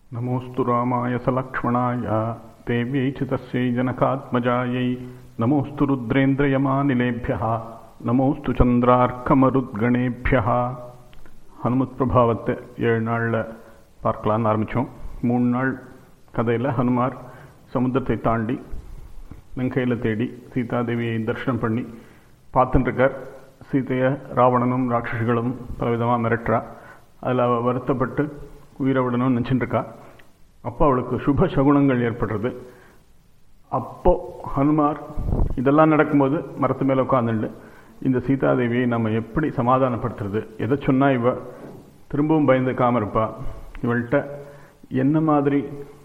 नमोऽस्तु रामाय सलक्ष्मणाय देव्यै च तस्यै जनकात्मजायै नमोऽस्तु रुद्रेन्द्रयमानिलेभ्यः नमोऽस्तु சந்திரார்க்கமருத்கணேபியः ஹனுமத் பிரபாவத்தை ஏழு நாளில் பார்க்கலான்னு ஆரம்பித்தோம் மூணு நாள் கதையில் ஹனுமார் சமுத்திரத்தை தாண்டி லங்கையில் தேடி சீதாதேவியை தரிசனம் பண்ணி பார்த்துட்டு இருக்கார் சீதையை ராவணனும் ராட்சசிகளும் பலவிதமாக மிரட்டுறா அதில் அவள் வருத்தப்பட்டு உயிரை விடணும்னு நினச்சிட்டு இருக்கா அப்போ அவளுக்கு சுப சகுனங்கள் ஏற்படுறது அப்போ ஹனுமார் இதெல்லாம் நடக்கும்போது மரத்து மேலே உட்காந்துண்டு இந்த சீதாதேவியை நம்ம எப்படி சமாதானப்படுத்துறது எதை சொன்னால் இவ திரும்பவும் பயந்துக்காமல் இருப்பா இவள்கிட்ட என்ன மாதிரி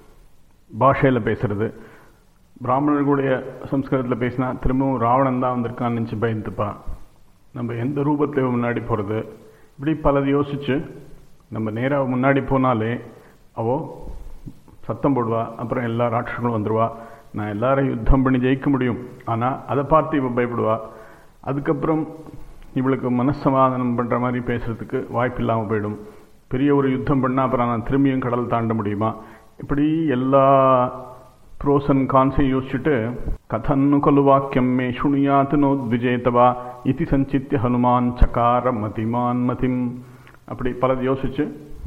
பாஷையில் பேசுறது பிராமணர்களுடைய சம்ஸ்கிருதத்தில் பேசினா திரும்பவும் ராவணன் தான் வந்திருக்கான்னு நினச்சி பயந்துப்பா நம்ம எந்த ரூபத்தில் முன்னாடி போகிறது இப்படி பலது யோசித்து நம்ம நேராக முன்னாடி போனாலே அவோ சத்தம் போடுவா அப்புறம் எல்லா ராட்சர்களும் வந்துடுவா நான் எல்லாரையும் யுத்தம் பண்ணி ஜெயிக்க முடியும் ஆனால் அதை பார்த்து இவ பயப்படுவா அதுக்கப்புறம் இவளுக்கு மனசமாதானம் பண்ணுற மாதிரி பேசுகிறதுக்கு வாய்ப்பு இல்லாமல் போயிடும் பெரிய ஒரு யுத்தம் பண்ணால் அப்புறம் நான் திரும்பியும் கடல் தாண்ட முடியுமா இப்படி எல்லா ப்ரோஸ் அண்ட் கான்ஸையும் யோசிச்சுட்டு கதன்னு கொலு வாக்கியம் மே சுணியாத்து நோத்விஜேதவா இதி சஞ்சித்ய ஹனுமான் சகார மதிமான் மதிம் அப்படி பலது யோசிச்சு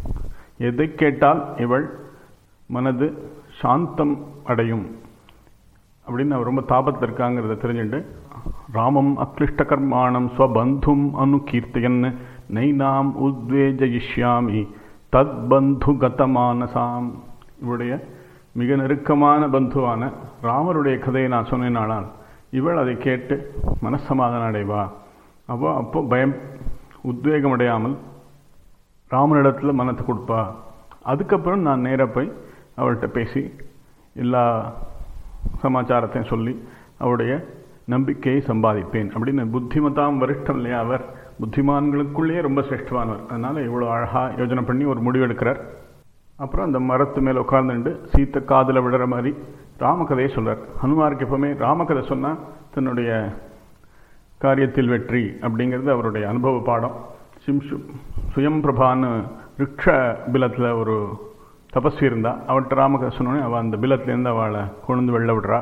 எதை கேட்டால் இவள் மனது சாந்தம் அடையும் அப்படின்னு அவர் ரொம்ப தாபத்தில் இருக்காங்கிறத தெரிஞ்சுட்டு ராமம் அக்லிஷ்ட கர்மாணம் ஸ்வபந்தும் அனுகீர்த்தியன் நைனாம் உத்வேஜயிஷ்யாமி தத் பந்து கதமானசாம் இவருடைய மிக நெருக்கமான பந்துவான ராமருடைய கதையை நான் சொன்னேனானால் இவள் அதை கேட்டு மனசமாதானம் அடைவா அப்போ அப்போ பயம் உத்வேகம் அடையாமல் ராமனிடத்தில் மனத்தை கொடுப்பா அதுக்கப்புறம் நான் நேராக போய் அவள்கிட்ட பேசி எல்லா சமாச்சாரத்தையும் சொல்லி அவருடைய நம்பிக்கையை சம்பாதிப்பேன் அப்படின்னு புத்திமதாம் வருஷ்டம் இல்லையா அவர் புத்திமான்களுக்குள்ளேயே ரொம்ப சிரேஷ்டமானவர் அதனால் இவ்வளோ அழகாக யோஜனை பண்ணி ஒரு முடிவு எடுக்கிறார் அப்புறம் அந்த மரத்து மேலே உட்கார்ந்துட்டு சீத்தை காதில் விடுற மாதிரி ராமகதையை சொல்கிறார் ஹனுமாருக்கு எப்பவுமே ராமகதை சொன்னால் தன்னுடைய காரியத்தில் வெற்றி அப்படிங்கிறது அவருடைய அனுபவ பாடம் சிம்சு சுயம் பிரபான்னு ரிக்ஷ பிலத்தில் ஒரு தபஸ்வி இருந்தா அவள்கிட்ட ராமகதை சொன்னோடனே அவள் அந்த பிலத்துலேருந்து அவளை கொண்டு வெளில விடுறா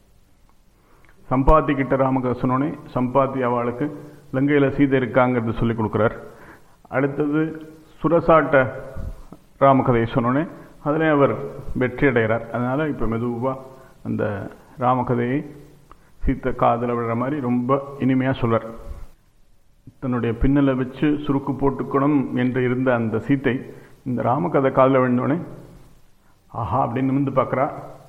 சம்பாத்தி கிட்ட ராமகதை சொன்னோடனே சம்பாத்தி அவளுக்கு லங்கையில் சீதை இருக்காங்கிறது சொல்லி கொடுக்குறார் அடுத்தது சுரசாட்ட ராமகதையை சொன்னோடனே அதில் அவர் வெற்றி அடைகிறார் அதனால் இப்போ மெதுவாக அந்த ராமகதையை சீத்தை காதில் விடுற மாதிரி ரொம்ப இனிமையாக சொல்கிறார் தன்னுடைய பின்னலை வச்சு சுருக்கு போட்டுக்கணும் என்று இருந்த அந்த சீத்தை இந்த ராமகதை காதில் விழுந்தோடனே ஆஹா அப்படின்னு நிமிந்து பார்க்குறா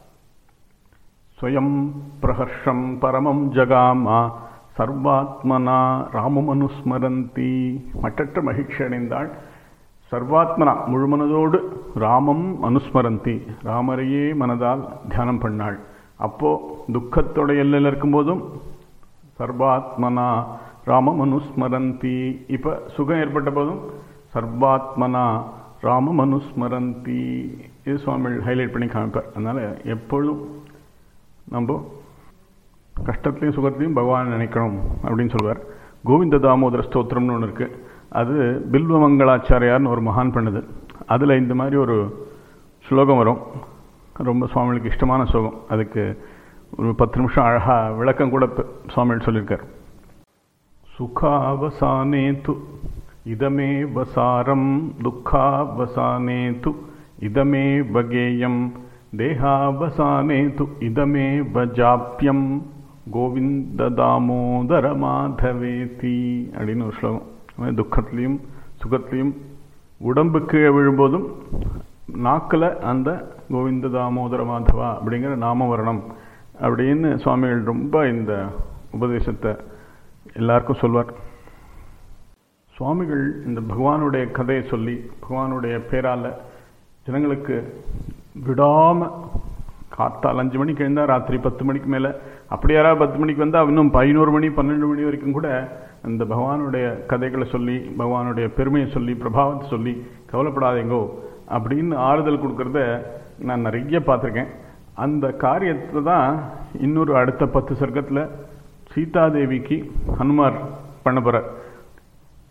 ஸ்வயம் பிரஹர்ஷம் பரமம் ஜகாமா சர்வாத்மனா ராமம் அனுஸ்மரந்தி மற்றற்ற மகிழ்ச்சி அடைந்தாள் சர்வாத்மனா முழுமனதோடு ராமம் அனுஸ்மரந்தி ராமரையே மனதால் தியானம் பண்ணாள் அப்போ துக்கத்தோட எல்லையில் இருக்கும்போதும் சர்வாத்மனா ராமம் அனுஸ்மரந்தி இப்போ சுகம் ஏற்பட்ட போதும் சர்வாத்மனா ராமம் அனுஸ்மரந்தி இது சுவாமிகள் ஹைலைட் பண்ணி காமிப்பார் அதனால் எப்பொழுதும் நம்ம கஷ்டத்துலையும் சுகத்தையும் பகவான் நினைக்கணும் அப்படின்னு சொல்லுவார் கோவிந்த தாமோதர ஸ்தோத்திரம்னு ஒன்று இருக்குது அது பில்வமங்களாச்சாரியார்னு ஒரு மகான் பண்ணுது அதில் இந்த மாதிரி ஒரு ஸ்லோகம் வரும் ரொம்ப சுவாமிகளுக்கு இஷ்டமான ஸ்லோகம் அதுக்கு ஒரு பத்து நிமிஷம் அழகாக விளக்கம் கூட சுவாமிகள் சொல்லியிருக்கார் சுகாவசானே து இதமே வசாரம் துக்காவசானே து இதமே வகேயம் தேகாவசானே து இதமே வஜாப்பியம் கோவிந்த தாமோதர மாதவேதி அப்படின்னு ஒரு ஸ்லோகம் துக்கத்துலேயும் சுகத்துலேயும் உடம்பு கீழே விழும்போதும் நாக்கில் அந்த கோவிந்த தாமோதர மாதவா அப்படிங்கிற நாம வரணும் அப்படின்னு சுவாமிகள் ரொம்ப இந்த உபதேசத்தை எல்லாருக்கும் சொல்வார் சுவாமிகள் இந்த பகவானுடைய கதையை சொல்லி பகவானுடைய பேரால் ஜனங்களுக்கு விடாமல் காத்தால் அஞ்சு மணிக்கு எழுந்தால் ராத்திரி பத்து மணிக்கு மேலே அப்படி யாராவது பத்து மணிக்கு வந்தால் இன்னும் பதினோரு மணி பன்னெண்டு மணி வரைக்கும் கூட அந்த பகவானுடைய கதைகளை சொல்லி பகவானுடைய பெருமையை சொல்லி பிரபாவத்தை சொல்லி கவலைப்படாதீங்கோ அப்படின்னு ஆறுதல் கொடுக்கறத நான் நிறைய பார்த்துருக்கேன் அந்த காரியத்தை தான் இன்னொரு அடுத்த பத்து சர்க்கத்தில் சீதாதேவிக்கு ஹனுமார் பண்ண போகிறார்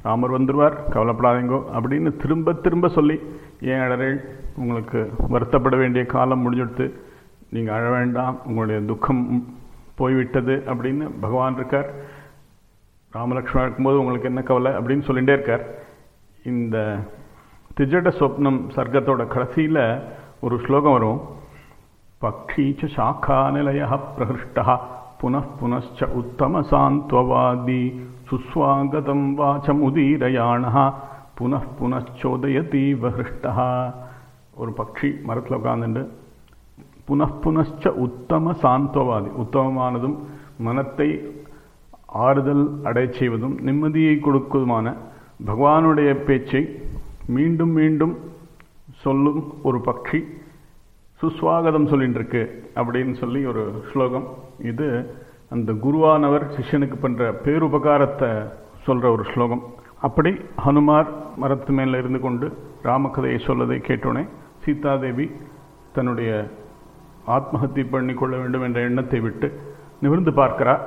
ராமர் வந்துடுவார் கவலைப்படாதீங்கோ அப்படின்னு திரும்ப திரும்ப சொல்லி ஏன் அழறேள் உங்களுக்கு வருத்தப்பட வேண்டிய காலம் முடிஞ்சுடுத்து நீங்கள் அழ வேண்டாம் உங்களுடைய துக்கம் போய்விட்டது அப்படின்னு பகவான் இருக்கார் ராமலக்ஷ்மணன் இருக்கும்போது உங்களுக்கு என்ன கவலை அப்படின்னு சொல்லிகிட்டே இருக்கார் இந்த திஜட சொப்னம் சர்க்கத்தோட கடைசியில் ஒரு ஸ்லோகம் வரும் பக்ஷீச்ச சாக்கா நிலைய பிரகிருஷ்டா புனః புனச்ச உத்தம சாந்த்வவாதி சுஸ்வாகதம் வாச்சமுதீரயாணா புனః புனச்சோதயதீவ ஹிருஷ்டா ஒரு பக்ஷி மரத்தில் உட்காந்துட்டு புனః புனச்ச உத்தம சாந்தவாதி உத்தமமானதும் மனத்தை ஆறுதல் அடை செய்வதும் நிம்மதியை கொடுக்குவதுமான பகவானுடைய பேச்சை மீண்டும் மீண்டும் சொல்லும் ஒரு பக்ஷி சுஸ்வாகதம் சொல்லிட்டு இருக்கு அப்படின்னு சொல்லி ஒரு ஸ்லோகம் இது அந்த குருவானவர் சிஷ்யனுக்கு பண்ற பேருபகாரத்தை சொல்ற ஒரு ஸ்லோகம் அப்படி ஹனுமார் மரத்து மேல இருந்து கொண்டு ராமகதையை சொல்லதை கேட்டோனே சீதாதேவி தன்னுடைய ஆத்மஹத்தி பண்ணி கொள்ள வேண்டும் என்ற எண்ணத்தை விட்டு நிமிர்ந்து பார்க்கிறார்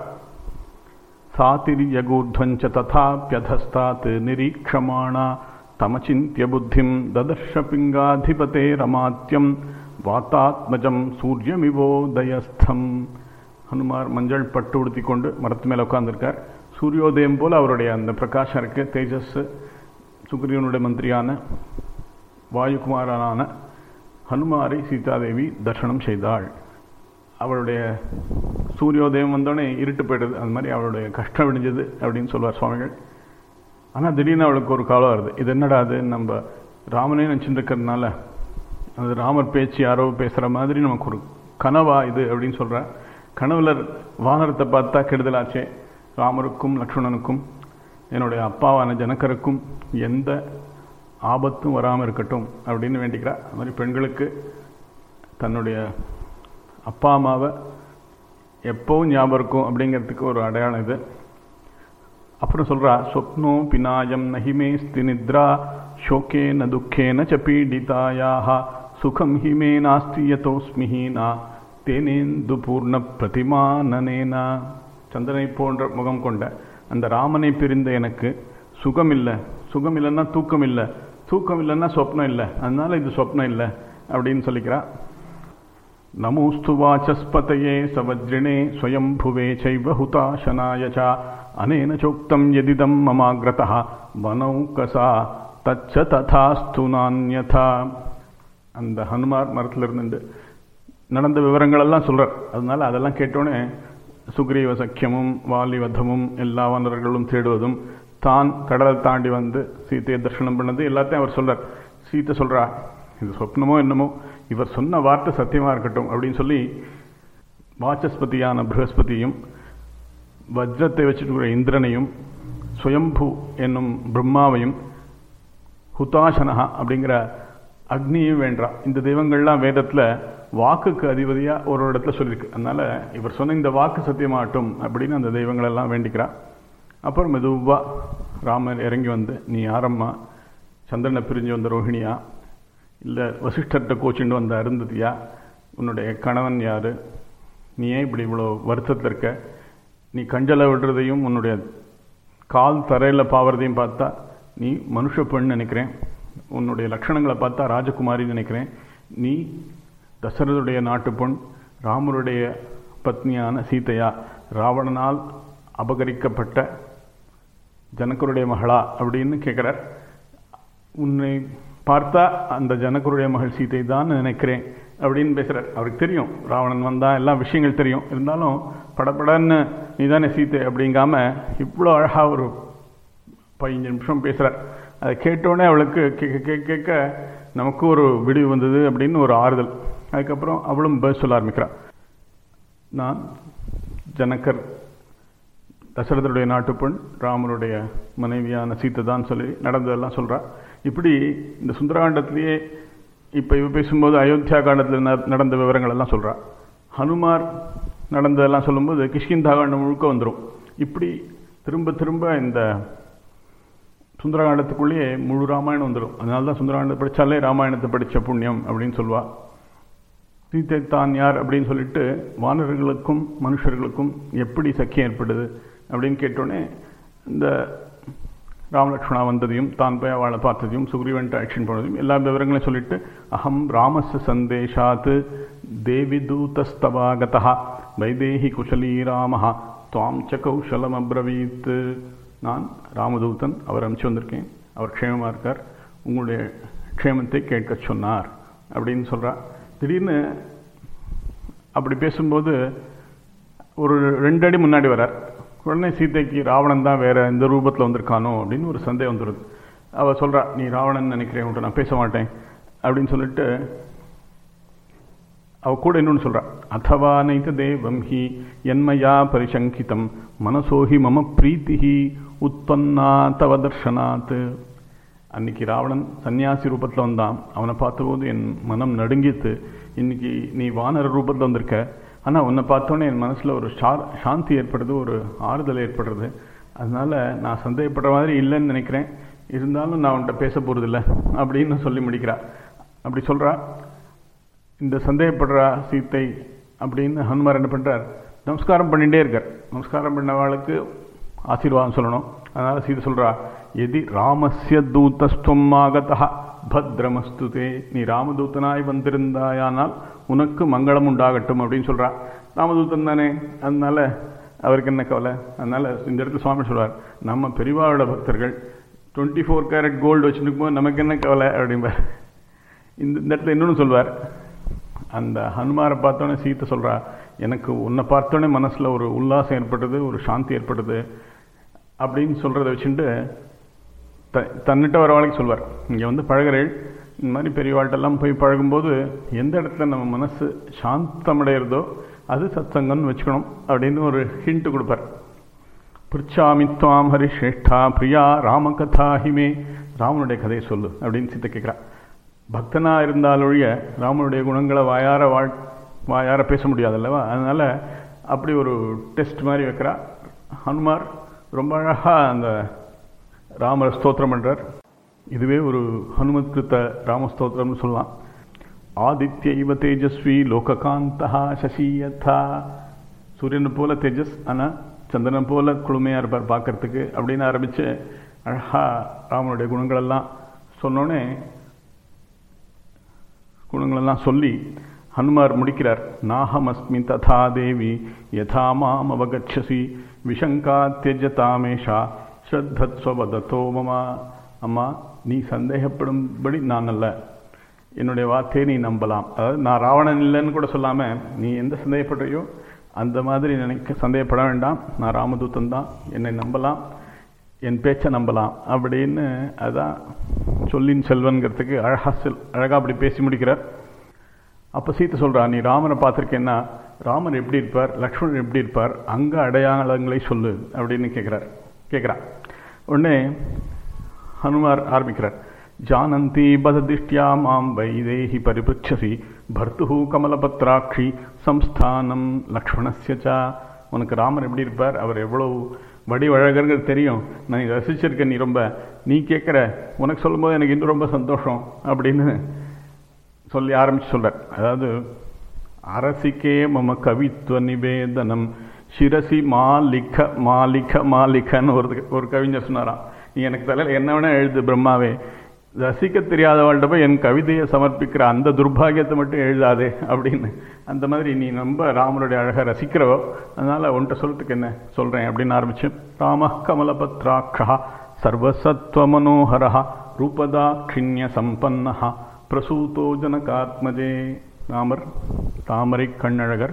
சாதிரியகூர்ध्वञ्च तथाप्यधस्तात् निरीक्षमाणा तमचिन्त्य बुद्धिं ददर्श पिङ्गाधिपतेरमात्यं வாத்தாத்மஜம் சூரியமிவோதயஸ்தம் ஹனுமார் மஞ்சள் பட்டு உடுத்தி கொண்டு மரத்து மேலே உட்கார்ந்துருக்கார் சூரியோதயம் போல் அவருடைய அந்த பிரகாசம் இருக்கு தேஜஸ் சுக்ரீவனுடைய மந்திரியான வாயுகுமாரனான ஹனுமாரை சீதாதேவி தர்சனம் செய்தாள் அவளுடைய சூரியோதயம் வந்தோடனே இருட்டு போயிடுது அது மாதிரி அவளுடைய கஷ்டம் விடிஞ்சது அப்படின்னு சொல்லுவார் சுவாமிகள் ஆனால் திடீர்னு அவளுக்கு ஒரு காலம் வருது இது என்னடா அது நம்ம ராமனே நினச்சிட்டு இருக்கிறதுனால அது ராமர் பேச்சு யாரோ பேசுகிற மாதிரி நமக்கு ஒரு கனவா இது அப்படின்னு சொல்கிற கனவுல வானரத்தை பார்த்தா கெடுதலாச்சே ராமருக்கும் லக்ஷ்மணனுக்கும் என்னுடைய அப்பாவான ஜனக்கருக்கும் எந்த ஆபத்தும் வராமல் இருக்கட்டும் அப்படின்னு வேண்டிக்கிறா அது மாதிரி பெண்களுக்கு தன்னுடைய அப்பா அம்மாவை எப்போவும் ஞாபகம் இருக்கும் அப்படிங்கிறதுக்கு ஒரு அடையாளம் இது அப்புறம் சொல்கிறா சொப்னோ பினாயம் நஹிமே ஸ்தி நித்ரா ஷோக்கேன துக்கேன ச பீடிதாயாக சுகம் ஹிமே நாஸ்தி யதோஸ்மிஹீனா தேனேந்து பூர்ண பிரதிமானனேனா சந்திரனை போன்ற முகம் கொண்ட அந்த ராமனை பிரிந்த எனக்கு சுகம் இல்லை சுகம் இல்லைன்னா தூக்கம் இல்லை தூக்கம் இல்லைன்னா சொப்னம் இல்லை அதனால இது சொப்னம் இல்லை அப்படின்னு சொல்லிக்கிறா நமோஸ்து வாச்சஸ்பதயே சவஜ்ரிணே ஸ்வயம்புவே சைவ ஹுதாசனாய ச அனேன சோக்தம் எதிதம் மமாகிரதா வனௌகசா தச்ச ததாஸ்து நான்யதா அந்த ஹனுமார் மரத்தில் இருந்துட்டு நடந்த விவரங்களெல்லாம் சொல்கிறார் அதனால அதெல்லாம் கேட்டோன்னே சுக்ரீவ சக்கியமும் வாலிவதமும் எல்லா வானர்களும் தேடுவதும் தான் கடலை தாண்டி வந்து சீத்தையை தரிசனம் பண்ணது எல்லாத்தையும் அவர் சொல்றார் சீத்தை சொல்றா இது சொப்னமோ என்னமோ இவர் சொன்ன வார்த்தை சத்தியமா இருக்கட்டும் அப்படின்னு சொல்லி வாச்சஸ்பதியான ப்ரகஸ்பதியும் வஜ்ரத்தை வச்சுட்டு இந்திரனையும் சுயம்பு என்னும் பிரம்மாவையும் ஹுதாசனஹா அப்படிங்கிற அக்னியும் வேண்டா இந்த தெய்வங்கள்லாம் வேதத்தில் வாக்குக்கு அதிபதியாக ஒரு இடத்துல சொல்லியிருக்கு அதனால இவர் சொன்ன இந்த வாக்கு சத்தியமாகட்டும் அப்படின்னு அந்த தெய்வங்களெல்லாம் வேண்டிக்கிறா அப்புறம் மெதுவாக ராமர் இறங்கி வந்து நீ யாரம்மா சந்திரனை பிரிஞ்சு வந்த ரோஹிணியா இல்லை வசிஷ்டர்கிட்ட கோச்சிண்டு வந்த அருந்ததியா உன்னுடைய கணவன் யார் நீ ஏன் இப்படி இவ்வளோ வருத்தத்தில் இருக்க நீ கஞ்சலை விடுறதையும் உன்னுடைய கால் தரையில் பாவறதையும் பார்த்தா நீ மனுஷ பெண் நினைக்கிறேன் உன்னுடைய லட்சணங்களை பார்த்தா ராஜகுமாரி நினைக்கிறேன் நீ தசரதுடைய நாட்டு பொன் ராமருடைய பத்னியான சீதையா ராவணனால் அபகரிக்கப்பட்ட ஜனக்கருடைய மகளா அப்படின்னு கேட்குறார் உன்னை பார்த்தா அந்த ஜனக்கருடைய மகள் சீதை தான் நினைக்கிறேன் அப்படின்னு பேசுகிறார் அவருக்கு தெரியும் ராவணன் வந்தால் எல்லா விஷயங்கள் தெரியும் இருந்தாலும் படப்படன்னு நீ தானே சீத்தை அப்படிங்காம இவ்வளோ அழகாக ஒரு பதினஞ்சு நிமிஷம் பேசுகிறார் அதை கேட்டோடனே அவளுக்கு கேட்க கேட்க கேட்க நமக்கு ஒரு விடிவு வந்தது அப்படின்னு ஒரு ஆறுதல் அதுக்கப்புறம் அவளும் பேச சொல்ல ஆரம்பிக்கிறாள் நான் ஜனக்கர் தசரதருடைய நாட்டுப்பெண் ராமருடைய மனைவியான சீத்தை தான் சொல்லி நடந்ததெல்லாம் சொல்கிறா இப்படி இந்த சுந்தரகாண்டத்திலேயே இப்போ இவ பேசும்போது அயோத்தியா காண்டத்தில் நடந்த விவரங்கள் எல்லாம் சொல்கிறா ஹனுமார் நடந்ததெல்லாம் சொல்லும்போது கிஷ்கிந்தா காண்டம் முழுக்க வந்துடும் இப்படி திரும்ப திரும்ப இந்த சுந்தரகாண்டத்துக்குள்ளேயே முழு ராமாயணம் வந்துடும் அதனால தான் சுந்தரகாண்டத்தை படித்தாலே ராமாயணத்தை படித்த புண்ணியம் அப்படின்னு சொல்லுவாள் சீத்தை தான் யார் அப்படின்னு சொல்லிட்டு வானர்களுக்கும் மனுஷர்களுக்கும் எப்படி சக்கியம் ஏற்படுது அப்படின்னு கேட்டோடனே இந்த ராமலக்ஷ்மணா வந்ததையும் தான் போய் அவளை பார்த்ததையும் சுக்ரீவன்ட்டு ஆக்ஷன் போனதையும் எல்லா விவரங்களையும் சொல்லிட்டு அகம் ராமஸ்ய சந்தேஷாத் தேவி தூதஸ்தவாகதா வைதேகி குஷலீ ராமஹா துவாம் ச கௌஷலம் அப்ரவீத் நான் ராமதூதன் அவர் அனுப்பிச்சு வந்திருக்கேன் அவர் க்ஷேமமாக இருக்கார் உங்களுடைய க்ஷேமத்தை கேட்க சொன்னார் அப்படின்னு சொல்கிறா திடீர்னு அப்படி பேசும்போது ஒரு ரெண்டு அடி முன்னாடி வரார் உடனே சீதைக்கு ராவணன் தான் வேற எந்த ரூபத்தில் வந்திருக்கானோ அப்படின்னு ஒரு சந்தேகம் வந்துடுது அவள் சொல்கிறா நீ ராவணன் நினைக்கிறேன் உன்ட்ட நான் பேச மாட்டேன் அப்படின்னு சொல்லிட்டு அவ கூட இன்னொன்று சொல்கிறா அதவா நைத தேவம் ஹி என்மயா பரிசங்கிதம் மனசோஹி மம பிரீத்திஹி உத்பன்னா தவ தர்ஷனாத் அன்னைக்கு ராவணன் சன்னியாசி ரூபத்தில் வந்தான் அவனை பார்த்தபோது என் மனம் நடுங்கித்து இன்னைக்கு நீ வானர ரூபத்தில் வந்திருக்க ஆனால் உன்னை பார்த்தோன்னே என் மனசில் ஒரு ஷா சாந்தி ஏற்படுது ஒரு ஆறுதல் ஏற்படுறது அதனால நான் சந்தேகப்படுற மாதிரி இல்லைன்னு நினைக்கிறேன் இருந்தாலும் நான் உன்கிட்ட பேச போகிறதில்ல அப்படின்னு சொல்லி முடிக்கிறா அப்படி சொல்கிறா இந்த சந்தேகப்படுறா சீத்தை அப்படின்னு ஹனுமார் என்ன பண்ணுறார் நமஸ்காரம் பண்ணிகிட்டே இருக்கார் நமஸ்காரம் பண்ணவாளுக்கு ஆசீர்வாதம் சொல்லணும் அதனால் சீதை சொல்கிறா எதி ராமஸ்ய தூதஸ்துவம் ஆகதா பத்ரமஸ்துதே நீ ராமதூத்தனாய் வந்திருந்தாயானால் உனக்கு மங்களம் உண்டாகட்டும் அப்படின்னு சொல்கிறா ராமதூத்தன் தானே அதனால அவருக்கு என்ன கவலை அதனால் இந்த இடத்துல சுவாமி சொல்வார் நம்ம பெரிவாரோட பக்தர்கள் டுவெண்ட்டி ஃபோர் கேரட் கோல்டு வச்சுருக்கும்போது நமக்கு என்ன கவலை அப்படிம்பார் இந்த இந்த இடத்துல இன்னொன்று சொல்வார் அந்த ஹனுமாரை பார்த்தோன்னே சீத்தை சொல்கிறா எனக்கு உன்னை பார்த்தோன்னே மனசில் ஒரு உல்லாசம் ஏற்பட்டது ஒரு சாந்தி ஏற்பட்டது அப்படின்னு சொல்கிறத வச்சுட்டு த தன்னிட்ட வர வரைக்கும் சொல்வார் இங்கே வந்து பழகிறேள் இந்த மாதிரி பெரியவாழ்கிட்டெல்லாம் போய் பழகும்போது எந்த இடத்துல நம்ம மனசு சாந்தமடைகிறதோ அது சத்சங்கம்னு வச்சுக்கணும் அப்படின்னு ஒரு ஹிண்ட் கொடுப்பார் பிரிச்சாமி துவாம் ஹரிஷ்ரேஷ்டா பிரியா ராமகதா ஹிமே ராமனுடைய கதையை சொல்லு அப்படின்னு சீத்தை கேட்குறா பக்தனாக இருந்தாலொழிய ராமனுடைய குணங்களை வாயார வாழ் வாயார பேச முடியாதல்லவா அதனால் அப்படி ஒரு டெஸ்ட் மாதிரி வைக்கிறா ஹனுமார் ரொம்ப அழகாக அந்த ராமர் ஸ்தோத்திரம் பண்ணுறார் இதுவே ஒரு ஹனுமத் கிருத்த ராமஸ்தோத்திரம்னு சொல்லலாம் ஆதித்ய இவ தேஜஸ்வி லோககாந்தா சசியதா சூரியனை போல தேஜஸ் ஆனால் சந்திரன் போல குளுமையாக இருப்பார் பார்க்கறதுக்கு அப்படின்னு ஆரம்பித்து அழகாக ராமனுடைய குணங்களெல்லாம் சொன்னோன்னே குணங்களெல்லாம் சொல்லி ஹனுமார் முடிக்கிறார் நாகமஸ்மி ததா தேவி யதா மாம் அவகச்சசி விஷங்கா தியஜதாமேஷா ஸ்ரத்தத்வதத்தோ மமா அம்மா நீ சந்தேகப்படும்படி நான் அல்ல என்னுடைய வார்த்தையை நீ நம்பலாம் அதாவது நான் ராவணன் இல்லைன்னு கூட சொல்லாமல் நீ எந்த சந்தேகப்படுறியோ அந்த மாதிரி நினைக்க சந்தேகப்பட வேண்டாம் நான் ராமதூத்தன் தான் என்னை நம்பலாம் என் பேச்சை நம்பலாம் அப்படின்னு அதான் சொல்லின் செல்வன்கிறதுக்கு அழகா செல் அழகாக அப்படி பேசி முடிக்கிறார் அப்போ சீத்தை சொல்கிறா நீ ராமனை பார்த்துருக்கேன்னா ராமர் எப்படி இருப்பார் லக்ஷ்மணன் எப்படி இருப்பார் அங்கே அடையாளங்களை சொல்லு அப்படின்னு கேட்குறார் கேட்குறா உடனே ஹனுமார் ஆரம்பிக்கிறார் ஜானந்தி பததிஷ்டியா மாம் வைதேகி பரிபிருச்சசி பர்த்து கமலபத்ராட்சி சம்ஸ்தானம் லக்ஷ்மணஸ்யச்சா உனக்கு ராமர் எப்படி இருப்பார் அவர் எவ்வளோ வடிவழகருங்கிறது தெரியும் நான் ரசிச்சிருக்கேன் நீ ரொம்ப நீ கேட்குற உனக்கு சொல்லும்போது எனக்கு இன்னும் ரொம்ப சந்தோஷம் அப்படின்னு சொல்லி ஆரம்பித்து சொல்கிறார் அதாவது அரசிக்கே மம கவித்துவ நிவேதனம் சிரசி மாலிக மாலிக மாலிகன்னு ஒரு ஒரு கவிஞர் சொன்னாராம் நீ எனக்கு தலையில் என்ன வேணால் எழுது பிரம்மாவே ரசிக்க தெரியாதவள்கிட்ட போய் என் கவிதையை சமர்ப்பிக்கிற அந்த துர்பாகியத்தை மட்டும் எழுதாதே அப்படின்னு அந்த மாதிரி நீ ரொம்ப ராமருடைய அழகை ரசிக்கிறவோ அதனால் உன்ட்ட சொல்றதுக்கு என்ன சொல்கிறேன் அப்படின்னு ஆரம்பிச்சு ராம கமலபத்ராட்சா சர்வசத்வ மனோகரா ரூபதாட்சிண்ய சம்பன்னா பிரசூதோ ஜனகாத்மஜே ராமர் தாமரை கண்ணழகர்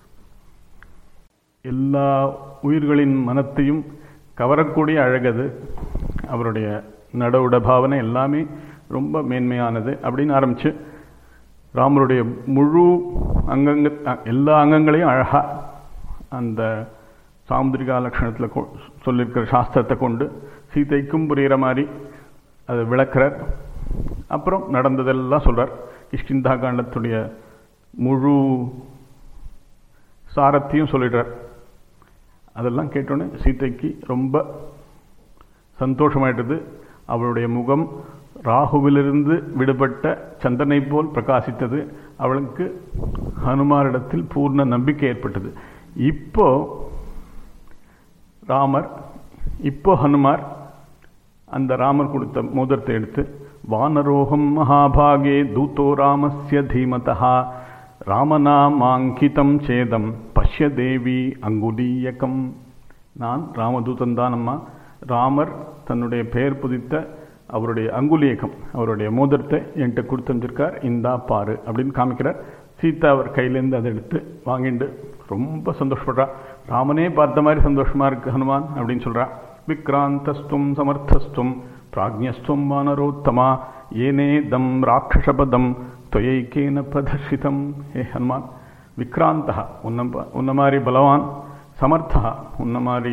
எல்லா உயிர்களின் மனத்தையும் கவரக்கூடிய அழகது அவருடைய நடவுட பாவனை எல்லாமே ரொம்ப மேன்மையானது அப்படின்னு ஆரம்பித்து ராமருடைய முழு அங்கங்க எல்லா அங்கங்களையும் அழகாக அந்த சாமுதிரிகா லட்சணத்தில் சொல்லியிருக்கிற சாஸ்திரத்தை கொண்டு சீதைக்கும் புரிகிற மாதிரி அதை விளக்குறார் அப்புறம் நடந்ததெல்லாம் சொல்கிறார் கிஷ்கிந்தா காண்டத்துடைய முழு சாரத்தையும் சொல்லிடுறார் அதெல்லாம் கேட்டோன்னே சீதைக்கு ரொம்ப சந்தோஷமாயிட்டது அவளுடைய முகம் ராகுவிலிருந்து விடுபட்ட சந்திரனை போல் பிரகாசித்தது அவளுக்கு ஹனுமாரிடத்தில் பூர்ண நம்பிக்கை ஏற்பட்டது இப்போ ராமர் இப்போ ஹனுமார் அந்த ராமர் கொடுத்த மோதிரத்தை எடுத்து வானரோகம் மகாபாகே தூதோ ராமஸ்ய தீமதா ராமநாமாங்கிதம் சேதம் பஷ்ய தேவி அங்குலீயகம் நான் ராமதூதன் தான் அம்மா ராமர் தன்னுடைய பெயர் புதித்த அவருடைய அங்குலியகம் அவருடைய மோதிரத்தை என்கிட்ட கொடுத்துருக்கார் இந்தா பாரு அப்படின்னு காமிக்கிறார் சீதா அவர் கையிலேருந்து அதை எடுத்து வாங்கிட்டு ரொம்ப சந்தோஷப்படுறா ராமனே பார்த்த மாதிரி சந்தோஷமா இருக்கு ஹனுமான் அப்படின்னு சொல்றா விக்ராந்தஸ்துவம் சமர்த்தஸ்துவம் பிராஜ்யஸ்துவம் வானரோத்தமா ஏனே தம் ராட்சசபதம் தொயைக்கேன பிரதர்ஷிதம் ஏ ஹனுமான் விக்ராந்தா உன்ன உன்ன மாதிரி பலவான் சமர்த்தா உன்ன மாதிரி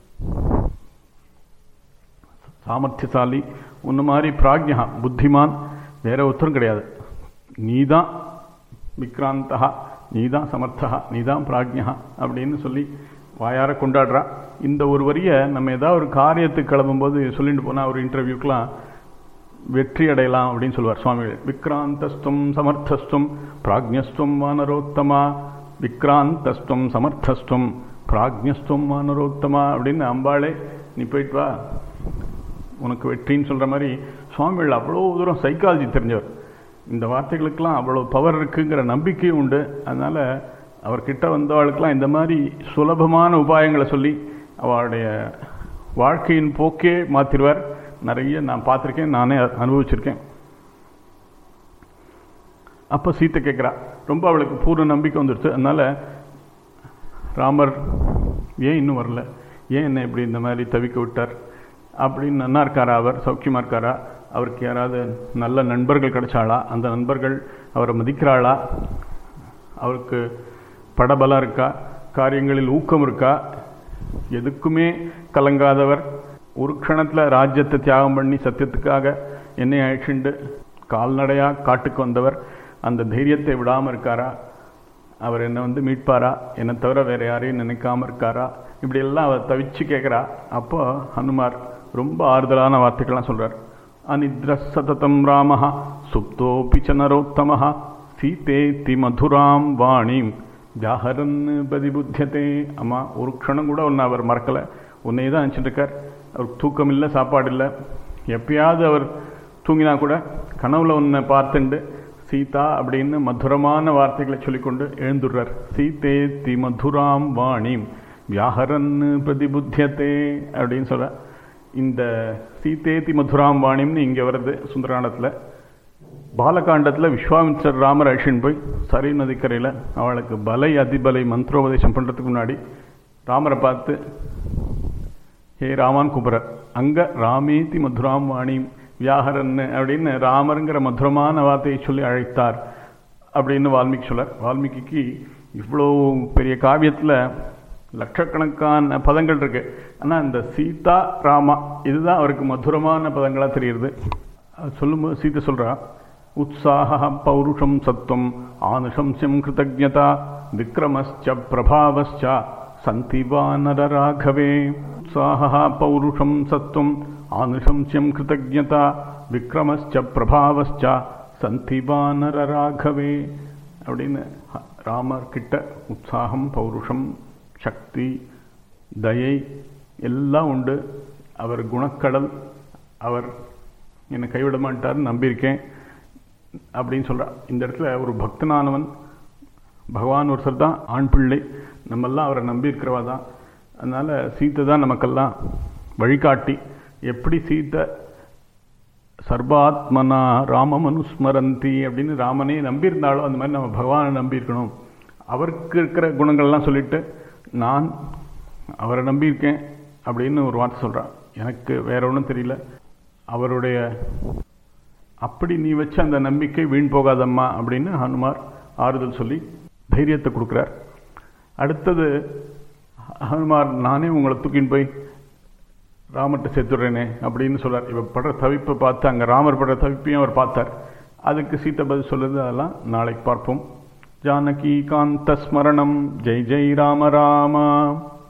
சாமர்த்தியசாலி உன்ன மாதிரி பிராஜ்யா புத்திமான் வேற ஒருத்தரும் கிடையாது நீதான் விக்ராந்தா நீதான் சமர்த்தா நீதான் பிராஜ்யா அப்படின்னு சொல்லி வாயார கொண்டாடுறா இந்த ஒரு வரியை நம்ம ஏதாவது ஒரு காரியத்துக்கு கிளம்பும்போது சொல்லிட்டு போனால் ஒரு இன்டர்வியூக்கெலாம் வெற்றி அடையலாம் அப்படின்னு சொல்லுவார் சுவாமிகள் விக்ராந்தஸ்துவம் சமர்த்தஸ்துவம் பிராஜ்யஸ்துவம் வானரோத்தமா விக்ராந்தஸ்துவம் சமர்த்தஸ்துவம் பிராஜ்யஸ்துவம் வானரோத்தமா அப்படின்னு அம்பாளே நீ போயிட்டு வா உனக்கு வெற்றின்னு சொல்கிற மாதிரி சுவாமிகள் அவ்வளோ தூரம் சைக்காலஜி தெரிஞ்சவர் இந்த வார்த்தைகளுக்கெல்லாம் அவ்வளோ பவர் இருக்குங்கிற நம்பிக்கையும் உண்டு அதனால் அவர்கிட்ட வந்தவளுக்கெல்லாம் இந்த மாதிரி சுலபமான உபாயங்களை சொல்லி அவளுடைய வாழ்க்கையின் போக்கே மாற்றிடுவார் நிறைய நான் பார்த்துருக்கேன் நானே அனுபவிச்சிருக்கேன் அப்போ சீத்தை கேட்குறா ரொம்ப அவளுக்கு பூர்ண நம்பிக்கை வந்துடுச்சு அதனால் ராமர் ஏன் இன்னும் வரல ஏன் என்ன இப்படி இந்த மாதிரி தவிக்க விட்டார் அப்படின்னு நன்னா இருக்காரா அவர் சௌக்கியமாக இருக்காரா அவருக்கு யாராவது நல்ல நண்பர்கள் கிடைச்சாளா அந்த நண்பர்கள் அவரை மதிக்கிறாளா அவருக்கு படபலம் இருக்கா காரியங்களில் ஊக்கம் இருக்கா எதுக்குமே கலங்காதவர் ஒரு க்ஷணத்தில் ராஜ்யத்தை தியாகம் பண்ணி சத்தியத்துக்காக என்னை அழிச்சுண்டு கால்நடையாக காட்டுக்கு வந்தவர் அந்த தைரியத்தை விடாமல் இருக்காரா அவர் என்னை வந்து மீட்பாரா என்னை தவிர வேறு யாரையும் நினைக்காம இருக்காரா இப்படியெல்லாம் அவர் தவிச்சு கேட்குறா அப்போ ஹனுமார் ரொம்ப ஆறுதலான வார்த்தைகள்லாம் சொல்கிறார் அனித்ர சததம் ராம சுப்தோபி ச நரோத்தம சீதேத்தி மதுராம் வாணிம் ஜாஹரன் பதிபுத்தியதே அம்மா ஒரு க்ஷணம் கூட ஒன்று அவர் மறக்கலை உன்னை தான் நினச்சிட்டு இருக்கார் அவருக்கு தூக்கம் இல்லை சாப்பாடு இல்லை எப்பயாவது அவர் தூங்கினா கூட கனவுல உன்னை பார்த்துண்டு சீதா அப்படின்னு மதுரமான வார்த்தைகளை சொல்லிக்கொண்டு எழுந்துடுறார் சீதே தி மதுராம் வாணிம் வியாஹரன் பிரதிபுத்தியத்தே அப்படின்னு சொல்ற இந்த சீதேதி மதுராம் வாணிம்னு இங்கே வருது சுந்தராண்டத்தில் பாலகாண்டத்தில் விஸ்வாமித்திரர் ராமர் அழிச்சின் போய் சரி நதிக்கரையில் அவளுக்கு பலை அதிபலை மந்திரோபதேசம் பண்ணுறதுக்கு முன்னாடி ராமரை பார்த்து ஹே ராமான் கூப்பிட்றார் அங்கே ராமேதி மதுராம் வாணிம் வியாகரன் அப்படின்னு ராமருங்கிற மதுரமான வார்த்தையை சொல்லி அழைத்தார் அப்படின்னு வால்மீகி சொல்லார் வால்மீகிக்கு இவ்வளோ பெரிய காவியத்தில் லட்சக்கணக்கான பதங்கள் இருக்கு ஆனால் இந்த சீதா ராமா இதுதான் அவருக்கு மதுரமான பதங்களாக தெரியுது சொல்லும்போது சீதை சொல்கிறா உற்சாக பௌருஷம் சத்துவம் ஆனுஷம்சியம் கிருத்தஜதா விக்ரமஸ்ச பிரபாவஸ்ச சந்தி வானரராகவே உற்சாக பௌருஷம் சத்துவம் ஆனுஷம்சியம் கிருத்தஜதா விக்ரமஸ்ச பிரபாவஸ்ச சந்தி வானரராகவே அப்படின்னு ராமர் கிட்ட உற்சாகம் பௌருஷம் சக்தி தயை எல்லாம் உண்டு அவர் குணக்கடல் அவர் என்னை கைவிட மாட்டார்னு நம்பியிருக்கேன் அப்படின்னு சொல்கிறார் இந்த இடத்துல ஒரு பக்தனானவன் பகவான் ஒருத்தர் தான் ஆண் பிள்ளை நம்மெல்லாம் அவரை நம்பியிருக்கிறவா தான் அதனால் சீத்தை தான் நமக்கெல்லாம் வழிகாட்டி எப்படி சீத்தை சர்வாத்மனா ராமமனுஸ்மரந்தி அப்படின்னு ராமனே நம்பியிருந்தாலும் அந்த மாதிரி நம்ம பகவானை நம்பியிருக்கணும் அவருக்கு இருக்கிற குணங்கள்லாம் சொல்லிட்டு நான் அவரை நம்பியிருக்கேன் அப்படின்னு ஒரு வார்த்தை சொல்கிறான் எனக்கு வேற ஒன்றும் தெரியல அவருடைய அப்படி நீ வச்ச அந்த நம்பிக்கை வீண் போகாதம்மா அப்படின்னு ஹனுமார் ஆறுதல் சொல்லி தைரியத்தை கொடுக்குறார் அடுத்தது ஹனுமார் நானே உங்களை தூக்கின்னு போய் ராமர்கிட்ட சேர்த்துடுறேனே அப்படின்னு சொல்றார் இவ படுற தவிப்பை பார்த்து அங்கே ராமர் படுற தவிப்பையும் அவர் பார்த்தார் அதுக்கு சீத்தை பதில் சொல்லுது அதெல்லாம் நாளைக்கு பார்ப்போம் ஜானகி காந்த ஸ்மரணம் ஜெய் ஜெய் ராம ராமா